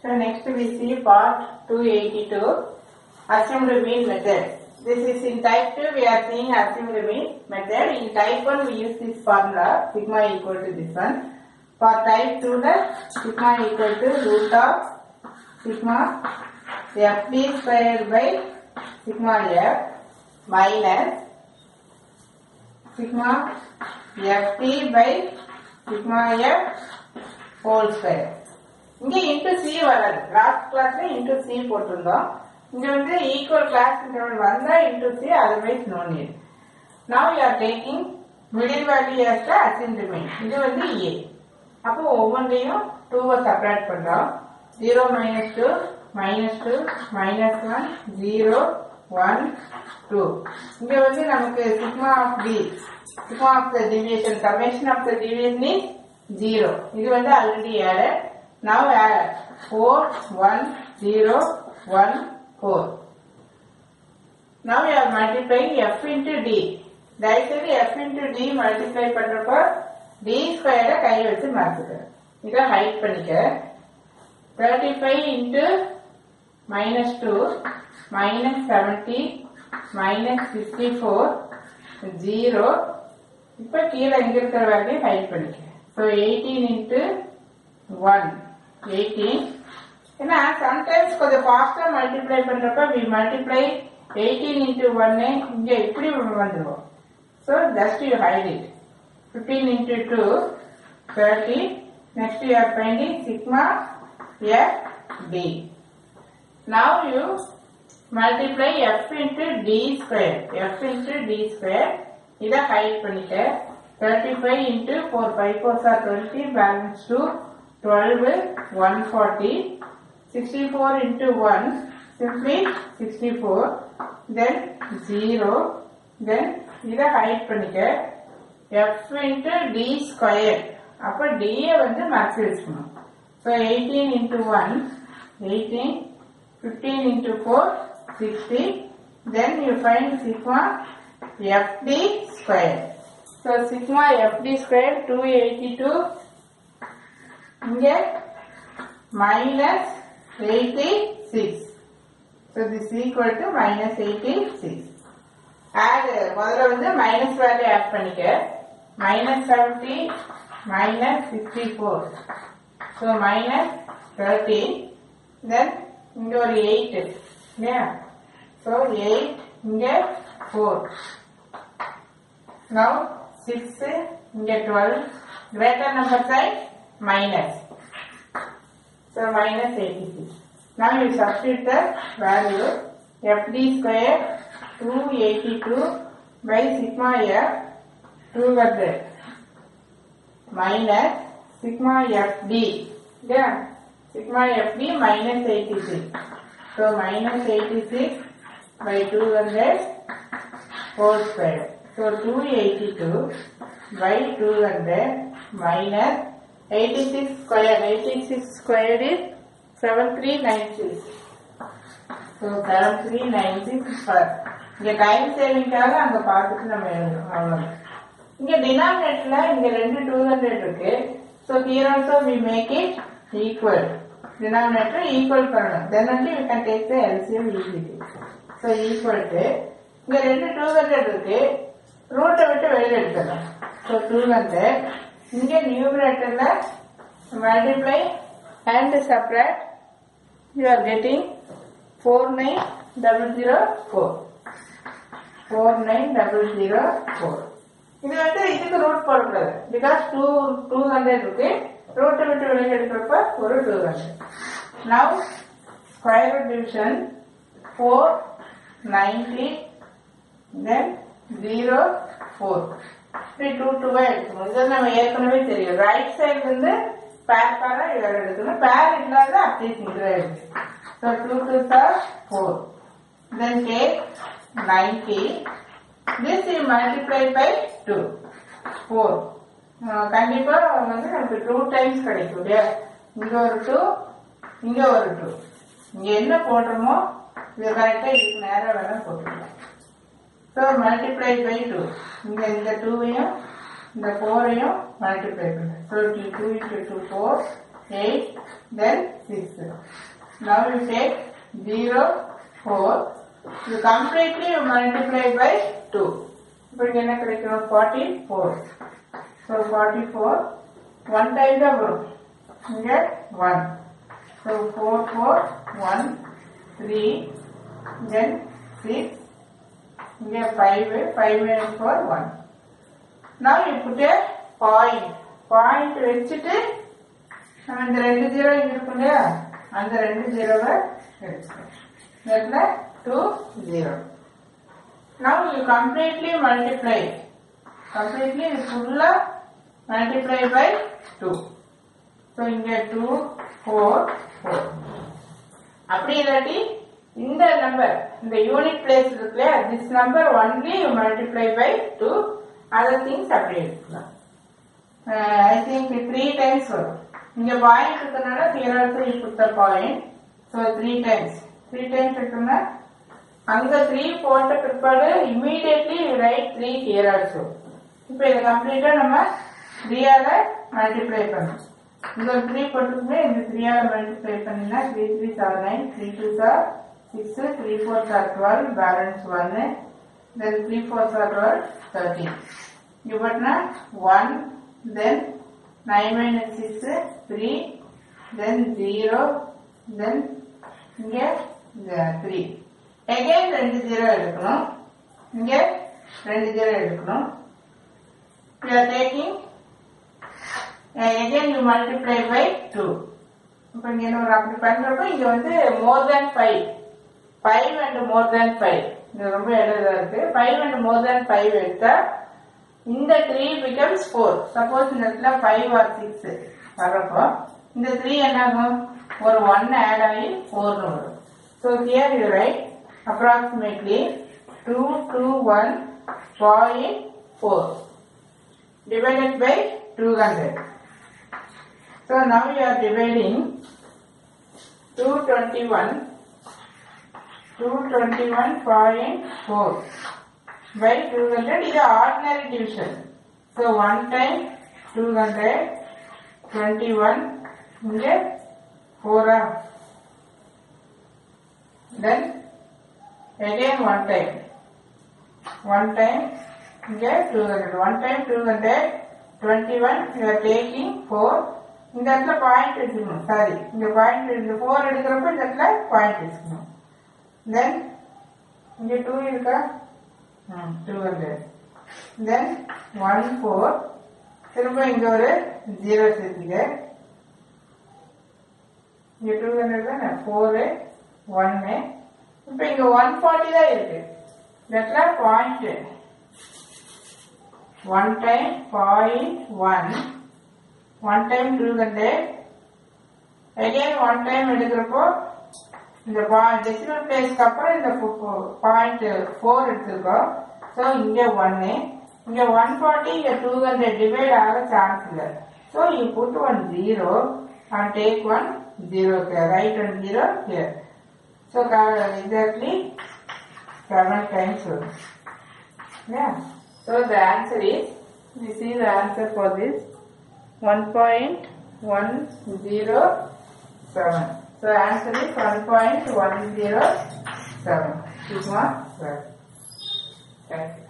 So next we see part 282 assumed mean method. This is in type 2 we are seeing assumed mean method. In type 1 we use this formula sigma equal to this one. For type 2 the sigma equal to root of sigma fd square by sigma f minus sigma ft by sigma f whole square. இங்க into C வராது last கிளாஸ்ல into C போட்டிருந்தோம் இங்க வந்து equal class interval வந்தா into C otherwise no need now you are taking middle value as in remain இது வந்து ஏ அப்போ ஒவ்வொன்றையும் டூவை செப்பரேட் பண்றோம் zero minus two minus two minus one zero one two இங்க வந்து நமக்கு sigma of d sigma of the deviation summation of the deviation is zero இது வந்து already added now add four one zero one four now you are multiplying f into d தயவுசெய்து f into d multiply பண்றப்போ d ஸ்கொயரை கை வச்சு மாத்துக்க இதை hide பண்ணிக்க thirty five into minus two minus seventy minus sixty four zero இப்போ கீழே இங்க இருக்கிற வேல்யூ ஹைட் பண்ணிக்க so eighteen into one eighteen ஏன்னா சம்டைம்ஸ் கொஞ்சம் ஃபாஸ்டா மல்டிப்ளை பண்றப்ப வி மல்டிப்ளை எயிட்டீன் இன்ட்டு ஒன்னு இங்க இப்படி வந்துடும் so just you hide it fifteen into two thirty next you are finding sigma f d now you multiply f into d square f into d square இதை hide பண்ணிக்க thirty five into four five four are twenty balance two twelve one forty sixty four into one simply sixty four then zero then இதை hide பண்ணிக்க F into d square அப்போ டியை வந்து max வச்சுக்கணும் so eighteen into one eighteen fifteen into four sixty then you find sigma f d square so sigma f d square two eighty two இங்கே minus eighty six so this equal to minus eighty six add முதல்ல வந்து minus value add பண்ணிக்க minus seventy minus sixty four so minus thirty then இங்க ஒரு eight இல்லையா so eight இங்க four now six இங்க twelve greater number side minus. So minus 86. Now you substitute the value fd square 282 by sigma f 200 minus sigma fd. Yeah. Sigma fd minus 86. So minus 86 by 200 whole square. So 282 by 200 minus 86 square 86 square is 7396 so 7396 per இங்க time சேவிங்காக அங்க பார்த்துட்டு நம்ம எழுதுறோம் அவ்வளவு இங்க டினாமினேட்டர்ல இங்க ரெண்டு டூ ஹண்ட்ரட் இருக்கு so here also we make it equal denominator equal பண்ணணும் தென் வந்து you can take the LCM easily so equal to இங்க ரெண்டு டூ ஹண்ட்ரட் இருக்கு ரூட்டை விட்டு வெளியில எடுத்துடலாம் ஸோ டூ ஹண்ட்ரட் இங்க நியூமரேட்டர்ல multiply and separate you are getting four nine double zero four four nine double zero four இது வந்து இதுக்கு ரூட் போடக்கூடாது பிகாஸ் டூ டூ ஹண்ட்ரட் இருக்கு ரூட்டை விட்டு வெளியே எடுக்கிறப்ப ஒரு two hundred now square root division four ninety then zero four இப்படி டூ டூவா எடுக்கணும் இது நம்ம ஏற்கனவே தெரியும் ரைட் சைடு வந்து பேர் பேரா இவர் எடுக்கணும் பேர் இல்லாத அப்படியே சிங்கிளா இருக்கு so two two are four then take ninety this you multiply by two four கண்டிப்பா வந்து நமக்கு டூ டைம்ஸ் கிடைக்கும் இல்லையா இங்க ஒரு டூ இங்க ஒரு டூ இங்க என்ன போடுறோமோ இது கரெக்டா இதுக்கு நேரம் வேணா போட்டுக்கலாம் ஸோ மல்டிப்ளை பை டூ இங்க இந்த டூவையும் இந்த ஃபோரையும் மல்டிப்ளை பண்ணுறேன் so two into two four 8, then 6. Now you take 0, 4. You completely multiply by 2. இப்போ இங்க என்ன கிடைக்கும் 44. So 44, 1 time தான் வரும். இங்க 1. So 4, 4, 1, 3, then 6, இங்க 5, 5 minus 4, 1. Now you put a point. Point வச்சுட்டு நம்ம இந்த ரெண்டு ஜீரோ இங்க இருக்கும் இல்லையா அந்த ரெண்டு ஜீரோவை எடுத்துக்கணும் இதுல two zero Now you completely multiply. Completely இது ஃபுல்லா multiply by 2. So இங்க 2, 4, 4. அப்படி இல்லாட்டி இந்த நம்பர் இந்த யூனிட் பிளேஸ் இருக்கு இல்லையா this number only multiply by two other things அப்படி எடுக்கலாம் ஐ திங்க் த்ரீ டைம்ஸ் வரும் இங்க பாயிண்ட் இருக்கனால here also you put the point so three times three times இருக்குன்னா அங்க த்ரீ போட்ட பிற்பாடு immediately right three here also இப்போ இதை கம்ப்ளீட்டா நம்ம த்ரீயால மல்டிப்ளை பண்ணணும் இங்க ஒரு த்ரீ போட்டுக்குமே இந்த த்ரீயால மல்டிப்ளை பண்ணினா three three seven nine three two are six three four are twelve balance ஒன்னு then three four are twelve thirteen இங்க பட்னா one then nine minus six three then zero then இங்க த்ரீ எகைன் ரெண்டு zero எடுக்கணும் இங்க ரெண்டு zero எடுக்கணும் we are taking uh, again you multiply by 2 இப்போ இங்க என்ன வரும்? அப்படி பண்றப்ப இங்க வந்து more than five five and more than five இது ரொம்ப எழுதா இருக்கு five and more than five எடுத்தா இந்த த்ரீ பிகம்ஸ் ஃபோர் சப்போஸ் இந்த இடத்துல ஃபைவ் ஆர் சிக்ஸ் வர்றப்போ இந்த த்ரீ என்ன ஆகும் ஒரு ஒன் ஆட் ஆகி ஃபோர்னு வரும் so here you write approximately two two one point four divided by 200. So now you are dividing 221 221.4 by 200 is a ordinary division. So 1 time 200 21 இங்கே 4 ஆ? then again 1 time 1 time இங்க 200 1 time 200 21 you are taking 4 இந்த இடத்துல point எடுத்துக்கணும் sorry இங்க point இந்த 4 எடுக்கிறப்ப இந்த இடத்துல பாயிண்ட் எடுத்துக்கணும் தென் இங்க 2 இருக்கா ம் 200 தென் 1 4 திரும்ப இங்க ஒரு 0 சேர்த்துக்க இங்க 200 தானே 4 1 இப்ப இங்க 140 தான் இருக்கு இந்த இடத்துல point one time point one, one time two hundred, again one time எடுக்கிறப்போ இந்த டெசிமல் பிளேஸ்க்கு அப்புறம் இந்த பாயிண்ட் ஃபோர் எடுத்திருக்கோம் ஸோ இங்க ஒன்னு இங்க ஒன் ஃபார்ட்டி இங்க டூ ஹண்ட்ரட் டிவைட் ஆக சான்ஸ் இல்லை so you put one zero and take one zero right one zero here so exactly seven times வரும் Yeah. So the answer is, we see the answer for this 1.107. So answer is 1.107. Sigma square. Thank you.